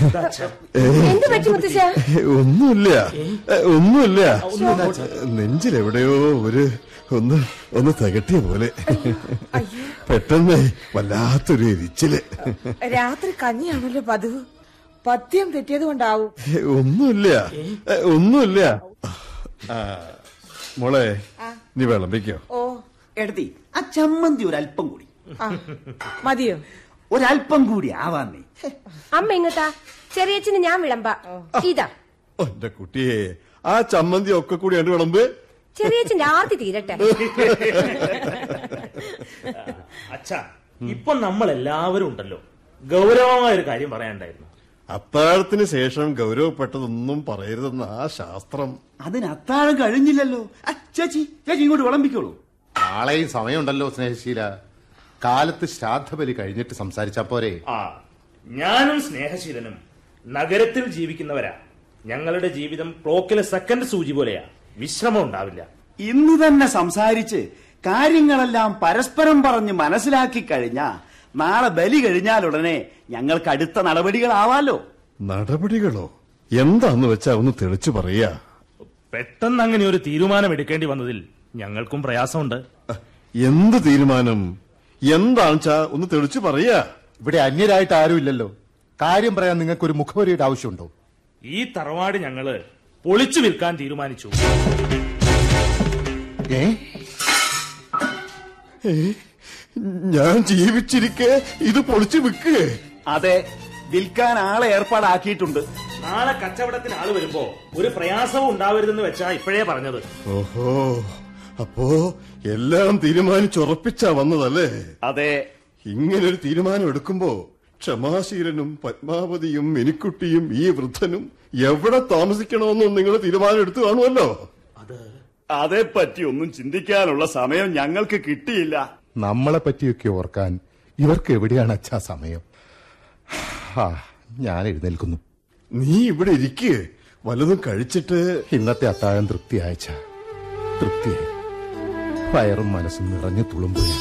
എന്ത് പറ്റി മുത്തശ്ശ ഒന്നുമില്ല ഏ, ഒന്നുമില്ല നെഞ്ചിലെവിടെയോ ഒരു ഒന്ന് ഒന്ന് തികട്ടിയ പോലെ പെട്ടെന്ന് വല്ലാത്തൊരു എരിച്ചില് രാത്രി കഞ്ഞിയാണല്ലോ പതിവ് പഥ്യം തെറ്റിയത് കൊണ്ടാവും ഏ, ഒന്നുമില്ല ഏ, ഒന്നുമില്ല ആ, മോളെ നീ വിളമ്പിക്കോ ഓ എടുത്തി ആ ചമ്മന്തി ഒരല്പം കൂടി ആ മതിയോ ഒരല്പം കൂടി ആവാന്നേ ഹെ, അമ്മ ഇങ്ങത്താ ചെറിയച്ഛന് ഞാൻ വിളമ്പ ഇതാ ഓ, എന്റെ കുട്ടിയെ ആ ചമ്മന്തി ഒക്കെ കൂടി കണ്ടു വിളമ്പ് ചെറിയച്ഛന്റെ ആർത്തി തീരട്ടെ അച്ഛാ ഇപ്പൊ നമ്മൾ എല്ലാവരും ഉണ്ടല്ലോ ഗൗരവമായ ഒരു കാര്യം പറയാനുണ്ടായിരുന്നു അത്താഴത്തിന് ശേഷം ഗൗരവപ്പെട്ടതൊന്നും പറയരുതെന്ന് ആ ശാസ്ത്രം അതിന് അത്താഴം കഴിഞ്ഞില്ലല്ലോ ആ, ചേച്ചി ചേച്ചി ഇങ്ങോട്ട് വിളമ്പിക്കോളൂ നാളെയും സമയമുണ്ടല്ലോ സ്നേഹശീല കാലത്ത് ശ്രാദ്ധബലി കഴിഞ്ഞിട്ട് സംസാരിച്ചാ പോരെ ആ ഞാനും സ്നേഹശീലനും നഗരത്തിൽ ജീവിക്കുന്നവരാ ഞങ്ങളുടെ ജീവിതം ക്ലോക്കിലെ സെക്കൻഡ് സൂചി പോലെയാ വിശ്രമം ഉണ്ടാവില്ല ഇന്ന് തന്നെ സംസാരിച്ച് കാര്യങ്ങളെല്ലാം പരസ്പരം പറഞ്ഞ് മനസ്സിലാക്കി കഴിഞ്ഞാ നാളെ ബലി കഴിഞ്ഞാലുടനെ ഞങ്ങൾക്ക് അടുത്ത നടപടികളാവാലോ നടപടികളോ എന്താന്ന് വെച്ചാ ഒന്ന് തെളിച്ചു പറയാ പെട്ടെന്ന് അങ്ങനെ ഒരു തീരുമാനം എടുക്കേണ്ടി വന്നതിൽ ഞങ്ങൾക്കും പ്രയാസമുണ്ട് എന്ത് തീരുമാനം എന്താണെച്ചാ ഒന്ന് തെളിച്ചു പറയാ ഇവിടെ അന്യരായിട്ട് ആരുമില്ലല്ലോ കാര്യം പറയാൻ നിങ്ങൾക്ക് ഒരു മുഖവരിയുടെ ആവശ്യമുണ്ടോ ഈ തറവാട് ഞങ്ങള് പൊളിച്ചു വിൽക്കാൻ തീരുമാനിച്ചു ഏ ഞാൻ ജീവിച്ചിരിക്കെ ഇത് പൊളിച്ചു വിൽക്കേ അതെ വിൽക്കാൻ ആളെ ഏർപ്പാടാക്കിയിട്ടുണ്ട് നാളെ കച്ചവടത്തിന് ആള് വരുമ്പോ ഒരു പ്രയാസവും ഉണ്ടാവരുതെന്ന് വെച്ചാ ഇപ്പോഴേ പറഞ്ഞത് ഓഹോ അപ്പോ എല്ലാം തീരുമാനിച്ചുറപ്പിച്ചാ വന്നതല്ലേ അതെ ഇങ്ങനൊരു തീരുമാനം എടുക്കുമ്പോ ക്ഷമാശീലനും പത്മാവതിയും മിനിക്കുട്ടിയും ഈ വൃദ്ധനും എവിടെ താമസിക്കണമെന്നും നിങ്ങൾ തീരുമാനം എടുത്തു കാണുമല്ലോ അതേപ്പറ്റി ഒന്നും ചിന്തിക്കാനുള്ള സമയം ഞങ്ങൾക്ക് കിട്ടിയില്ല നമ്മളെ പറ്റിയൊക്കെ ഓർക്കാൻ ഇവർക്ക് എവിടെയാണ് അച്ഛാ സമയം ആ ഞാൻ എഴുന്നേൽക്കുന്നു നീ ഇവിടെ ഇരിക്കേ വല്ലതും കഴിച്ചിട്ട് ഇന്നത്തെ അത്താഴം തൃപ്തിയായച്ച തൃപ്തിയായി വയറും മനസ്സും നിറഞ്ഞു തുളുമ്പുകയാണ്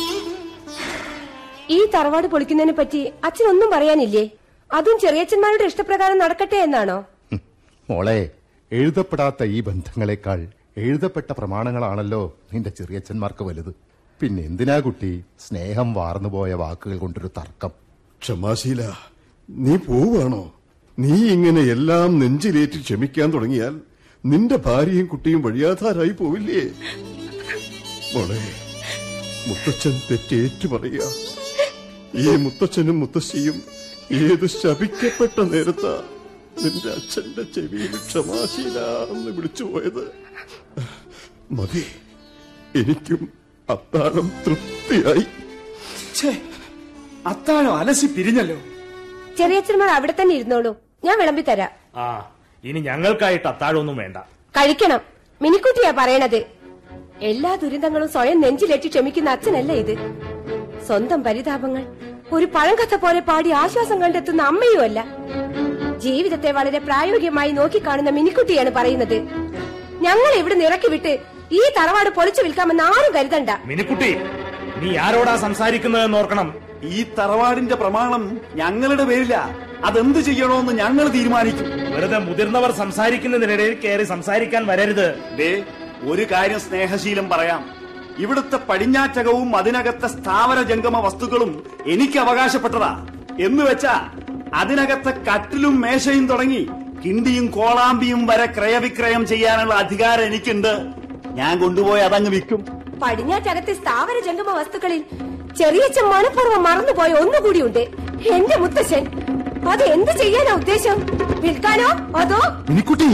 ഈ തറവാട് പൊളിക്കുന്നതിനെ പറ്റി അച്ഛനൊന്നും പറയാനില്ലേ അതും ചെറിയച്ഛന്മാരുടെ ഇഷ്ടപ്രകാരം നടക്കട്ടെ എന്നാണോ ഹും, മോളെ എഴുതപ്പെടാത്ത ഈ ബന്ധങ്ങളെക്കാൾ എഴുതപ്പെട്ട പ്രമാണങ്ങളാണല്ലോ നിന്റെ ചെറിയച്ഛന്മാർക്ക് വലുത് പിന്നെ എന്തിനാ കുട്ടി സ്നേഹം വാർന്നുപോയ വാക്കുകൾ കൊണ്ടൊരു തർക്കം ക്ഷമാശീല നീ പോവാണോ നീ ഇങ്ങനെ എല്ലാം നെഞ്ചിലേറ്റി ക്ഷമിക്കാൻ തുടങ്ങിയാൽ നിന്റെ ഭാര്യയും കുട്ടിയും വഴിയാധാരായി പോവില്ലേ മോളെ മുത്തച്ഛൻ തെറ്റേറ്റു പറയുക ഈ മുത്തച്ഛനും മുത്തശ്ശിയും ഏത് ശപിക്കപ്പെട്ട നേരത്താ നിന്റെ അച്ഛന്റെ ചെവിയിൽ ക്ഷമാശീല എന്ന് വിളിച്ചു പോയത് മതി എനിക്കും അത്താഴം തൃപ്തിയായി ഛേ അത്താഴം അലസി പിരിഞ്ഞല്ലോ ചെറിയച്ഛന്മാർ അവിടെ തന്നെ ഇരുന്നോളൂ ഞാൻ വിളമ്പി തരാം ആ ഇനി ഞങ്ങൾക്കായിട്ട് അത്താഴമൊന്നും വേണ്ട കഴിക്കണം മിനിക്കുട്ടിയാ പറയണത് എല്ലാ ദുരിതങ്ങളും സ്വയം നെഞ്ചിലേറ്റി ക്ഷമിക്കുന്ന അച്ഛനല്ല ഇത് സ്വന്തം പരിതാപങ്ങൾ ഒരു പഴങ്കഥ പോലെ പാടി ആശ്വാസം കണ്ടെത്തുന്ന അമ്മയുമല്ല ജീവിതത്തെ വളരെ പ്രായോഗികമായി നോക്കിക്കാണുന്ന മിനിക്കുട്ടിയാണ് പറയുന്നത് ഞങ്ങൾ ഇവിടെ നിറക്കി വിട്ട് ഈ തറവാട് പൊളിച്ചു വിൽക്കാമെന്ന് ആരും കരുതണ്ട മിനിക്കുട്ടി നീ ആരോടാ സംസാരിക്കുന്നതെന്ന് ഓർക്കണം ഈ തറവാടിന്റെ പ്രമാണം ഞങ്ങളുടെ പേരില അതെന്ത് ചെയ്യണമെന്ന് ഞങ്ങൾ തീരുമാനിക്കും വെറുതെ മുതിർന്നവർ സംസാരിക്കുന്നതിനിടയിൽ കയറി സംസാരിക്കാൻ വരരുത് ദേ ഒരു കാര്യം സ്നേഹശീലം പറയാം ഇവിടുത്തെ പടിഞ്ഞാറ്റകവും അതിനകത്തെ സ്ഥാവര ജംഗമ വസ്തുക്കളും എനിക്ക് അവകാശപ്പെട്ടതാ എന്ന് വെച്ചാ അതിനകത്തെ കട്ടിലും മേശയും തുടങ്ങി കിണ്ടിയും കോളാമ്പിയും വരെ ക്രയവിക്രയം ചെയ്യാനുള്ള അധികാരം എനിക്കുണ്ട് ഞാൻ കൊണ്ടുപോയി അതങ്ങ് വിൽക്കും പടിഞ്ഞാറ്റകത്തെ സ്ഥാവര ജംഗമ വസ്തുക്കളിൽ ചെറിയച്ഛൻ മനഃപൂർവ്വം മറന്നുപോയ ഒന്നുകൂടിയുണ്ട് എന്റെ മുത്തശ്ശൻ അത് എന്ത് ചെയ്യാനാ ഉദ്ദേശം വിൽക്കാനോ അതോ മിനിക്കുട്ടി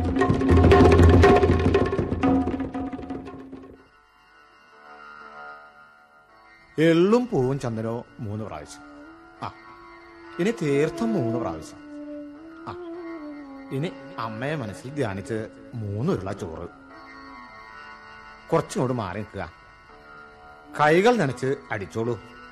എള്ളും പൂവും ചന്ദനോ മൂന്ന് പ്രാവശ്യം ആ ഇനി തീർത്ഥം മൂന്ന് പ്രാവശ്യം ആ ഇനി അമ്മയെ മനസ്സിൽ ധ്യാനിച്ച് മൂന്നുരുള ചോറ് കുറച്ചുകൂടി മാറി നിൽക്കുക കൈകൾ നനച്ച് അടിച്ചോളൂ